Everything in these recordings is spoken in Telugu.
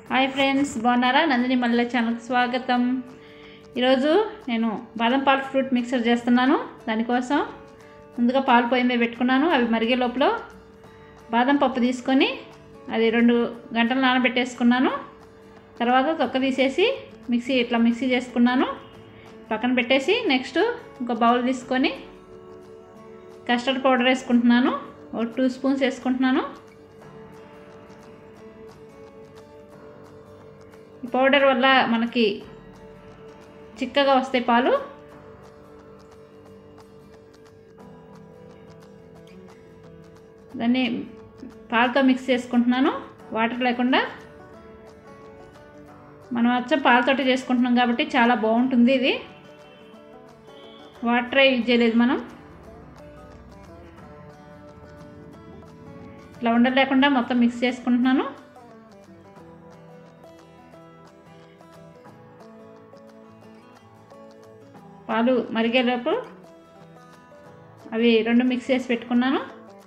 హాయ్ ఫ్రెండ్స్ బాగున్నారా నందిని మల్లె ఛానల్కి స్వాగతం ఈరోజు నేను బాదం పాలు ఫ్రూట్ మిక్సర్ చేస్తున్నాను దానికోసం ముందుగా పాలు పొయ్యి మీద పెట్టుకున్నాను అవి మరిగే లోపల బాదం పప్పు తీసుకొని అది రెండు గంటలు నానబెట్టేసుకున్నాను తర్వాత తొక్క తీసేసి మిక్సీ ఇట్లా మిక్సీ చేసుకున్నాను పక్కన పెట్టేసి నెక్స్ట్ ఒక బౌల్ తీసుకొని కస్టర్డ్ పౌడర్ వేసుకుంటున్నాను ఒక టూ స్పూన్స్ వేసుకుంటున్నాను ఈ పౌడర్ వల్ల మనకి చిక్కగా వస్తాయి పాలు దాన్ని పాలతో మిక్స్ చేసుకుంటున్నాను వాటర్ లేకుండా మనం వచ్చే పాలతోటి చేసుకుంటున్నాం కాబట్టి చాలా బాగుంటుంది ఇది వాటర్ యూజ్ చేయలేదు మనం ఇట్లా ఉండలు లేకుండా మొత్తం మిక్స్ చేసుకుంటున్నాను పాలు మరిగేలోపు అవి రెండు మిక్స్ చేసి పెట్టుకున్నాను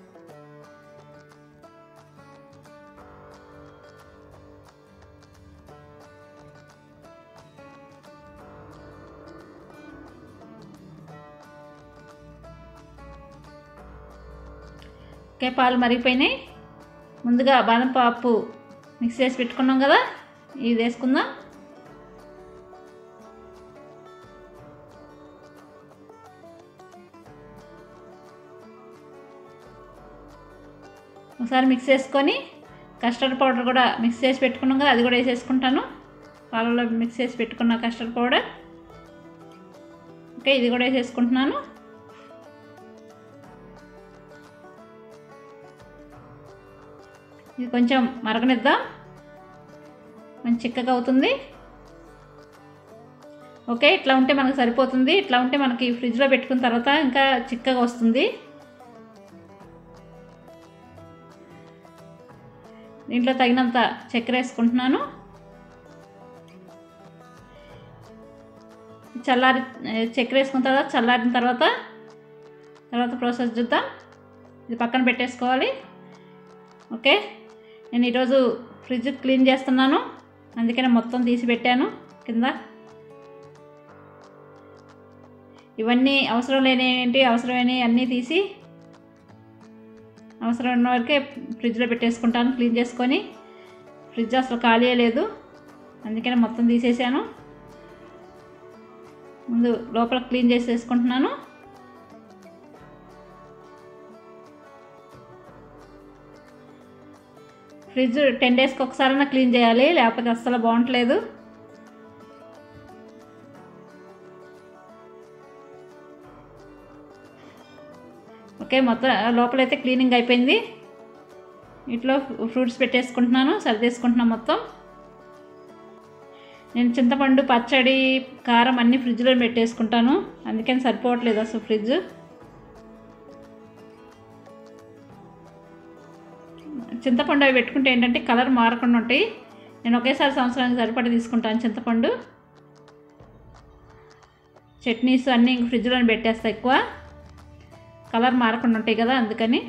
ఓకే పాలు మరిగిపోయినాయి ముందుగా బాదం పప్పు మిక్స్ చేసి పెట్టుకున్నాం కదా ఇది వేసుకుందాం ఒకసారి మిక్స్ చేసుకొని కస్టర్డ్ పౌడర్ కూడా మిక్స్ చేసి పెట్టుకున్నాం కదా అది కూడా వేసేసుకుంటాను పాలలో మిక్స్ చేసి పెట్టుకున్న కస్టర్డ్ పౌడర్ ఓకే ఇది కూడా వేసేసుకుంటున్నాను ఇది కొంచెం మరగనిద్దాం కొంచెం చిక్కగా అవుతుంది ఓకే ఇట్లా ఉంటే మనకు సరిపోతుంది ఇట్లా ఉంటే మనకి ఫ్రిడ్జ్లో పెట్టుకున్న తర్వాత ఇంకా చిక్కగా వస్తుంది దీంట్లో తగినంత చక్కెర వేసుకుంటున్నాను చల్లారి చక్కెర వేసుకున్న తర్వాత చల్లారిన తర్వాత తర్వాత ప్రాసెస్ చూద్దాం ఇది పక్కన పెట్టేసుకోవాలి ఓకే నేను ఈరోజు ఫ్రిడ్జ్ క్లీన్ చేస్తున్నాను అందుకనే మొత్తం తీసి పెట్టాను కింద ఇవన్నీ అవసరం లేనివి అవసరమైనవి అన్నీ తీసి అవసరం ఉన్న వరకే ఫ్రిడ్జ్లో పెట్టేసుకుంటాను క్లీన్ చేసుకొని ఫ్రిడ్జ్ అసలు ఖాళీ లేదు అందుకనే మొత్తం తీసేసాను ముందు లోపల క్లీన్ చేసేసుకుంటున్నాను ఫ్రిడ్జ్ టెన్ డేస్కి ఒకసారైనా క్లీన్ చేయాలి లేకపోతే అస్సలు బాగుంటలేదు ఓకే మొత్తం లోపలైతే క్లీనింగ్ అయిపోయింది ఇట్లో ఫ్రూట్స్ పెట్టేసుకుంటున్నాను సర్దేసుకుంటున్నాను మొత్తం నేను చింతపండు పచ్చడి కారం అన్నీ ఫ్రిడ్జ్లో పెట్టేసుకుంటాను అందుకని సరిపోవట్లేదు అసలు ఫ్రిడ్జ్ చింతపండు అవి పెట్టుకుంటే ఏంటంటే కలర్ మారకుండా ఉంటాయి నేను ఒకేసారి సంవత్సరానికి సరిపడి తీసుకుంటాను చింతపండు చట్నీస్ అన్నీ ఇంక ఫ్రిడ్జ్లో పెట్టేస్తా ఎక్కువ కలర్ మారకుండా ఉంటాయి కదా అందుకని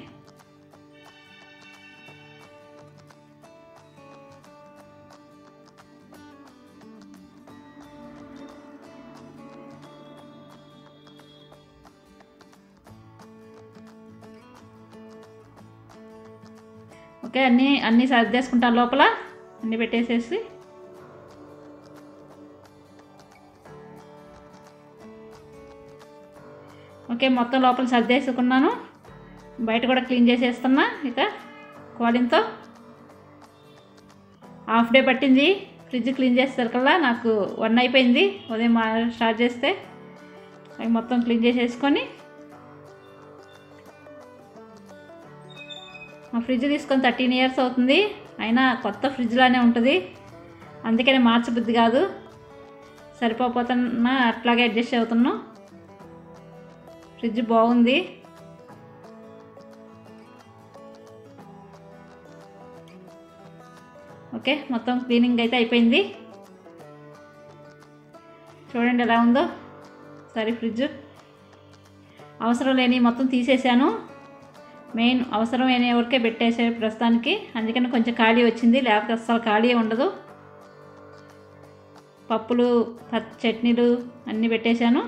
ఓకే అన్నీ అన్నీ సర్దేసుకుంటాను లోపల అన్నీ పెట్టేసేసి ఓకే మొత్తం లోపల సర్దేసుకున్నాను బయట కూడా క్లీన్ చేసేస్తున్నా ఇక కోలింతో హాఫ్ డే పట్టింది ఫ్రిడ్జ్ క్లీన్ చేసేసరికల్లా నాకు వన్ అయిపోయింది ఉదయం స్టార్ట్ చేస్తే అవి మొత్తం క్లీన్ చేసేసుకొని మా ఫ్రిడ్జ్ తీసుకొని థర్టీన్ ఇయర్స్ అవుతుంది అయినా కొత్త ఫ్రిడ్జ్లానే ఉంటుంది అందుకనే మార్చబుద్ధి కాదు సరిపోతున్నా అట్లాగే అడ్జస్ట్ అవుతున్నాం ఫ్రిడ్జ్ బాగుంది ఓకే మొత్తం క్లీనింగ్ అయితే అయిపోయింది చూడండి ఎలా ఉందో సరే ఫ్రిడ్జ్ అవసరం లేని మొత్తం తీసేసాను మెయిన్ అవసరమైన వరకే పెట్టేసే ప్రస్తుతానికి అందుకని కొంచెం ఖాళీ వచ్చింది లేకపోతే అస్సలు ఖాళీ ఉండదు పప్పులు ప- చట్నీలు అన్నీ పెట్టేశాను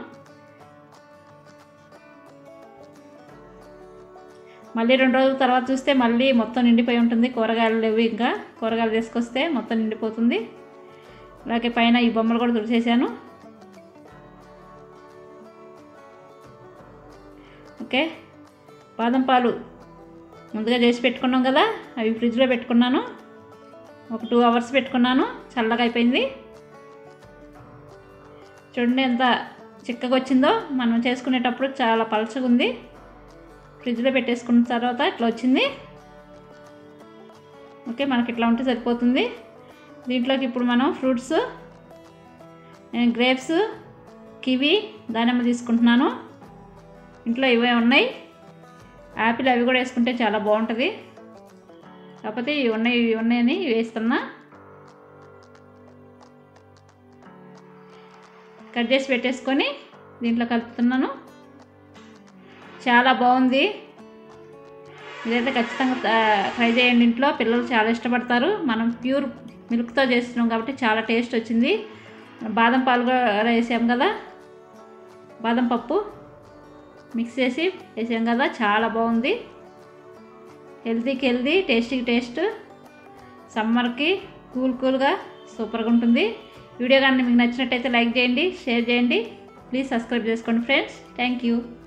మళ్ళీ రెండు రోజుల తర్వాత చూస్తే మళ్ళీ మొత్తం నిండిపోయి ఉంటుంది కూరగాయలు లేవు ఇంకా కూరగాయలు తీసుకొస్తే మొత్తం నిండిపోతుంది అలాగే పైన ఈ బొమ్మలు కూడా తుడిచేసాను ఓకే బాదం పాలు ముందుగా చేసి పెట్టుకున్నాం కదా అవి ఫ్రిడ్జ్లో పెట్టుకున్నాను ఒక టూ అవర్స్ పెట్టుకున్నాను చల్లగా అయిపోయింది చూడండి ఎంత చిక్కగా వచ్చిందో మనం చేసుకునేటప్పుడు చాలా పలచగా ఉంది ఫ్రిడ్జ్లో పెట్టేసుకున్న తర్వాత ఇట్లా వచ్చింది ఓకే మనకి ఇట్లా ఉంటే సరిపోతుంది దీంట్లోకి ఇప్పుడు మనం ఫ్రూట్స్ నేను గ్రేప్స్ కివి దానిమ్మ తీసుకుంటున్నాను ఇంట్లో ఇవే ఉన్నాయి యాపిల్ అవి కూడా వేసుకుంటే చాలా బాగుంటుంది కాకపోతే ఇవి ఉన్నాయి ఇవి ఉన్నాయని ఇవి వేస్తున్నా కట్ చేసి పెట్టేసుకొని దీంట్లో కలుపుతున్నాను చాలా బాగుంది ఇదైతే ఖచ్చితంగా త- ట్రై చేయండి ఇంట్లో పిల్లలు చాలా ఇష్టపడతారు మనం ప్యూర్ మిల్క్తో చేస్తున్నాం కాబట్టి చాలా టేస్ట్ వచ్చింది బాదం పాలు కూడా వేసాం కదా బాదం పప్పు మిక్స్ చేసి వేసాం కదా చాలా బాగుంది హెల్తీకి హెల్తీ టేస్టీకి టేస్ట్ సమ్మర్కి కూల్ కూల్గా సూపర్గా ఉంటుంది వీడియో కానీ మీకు నచ్చినట్టయితే లైక్ చేయండి షేర్ చేయండి ప్లీజ్ సబ్స్క్రైబ్ చేసుకోండి ఫ్రెండ్స్ థ్యాంక్ యూ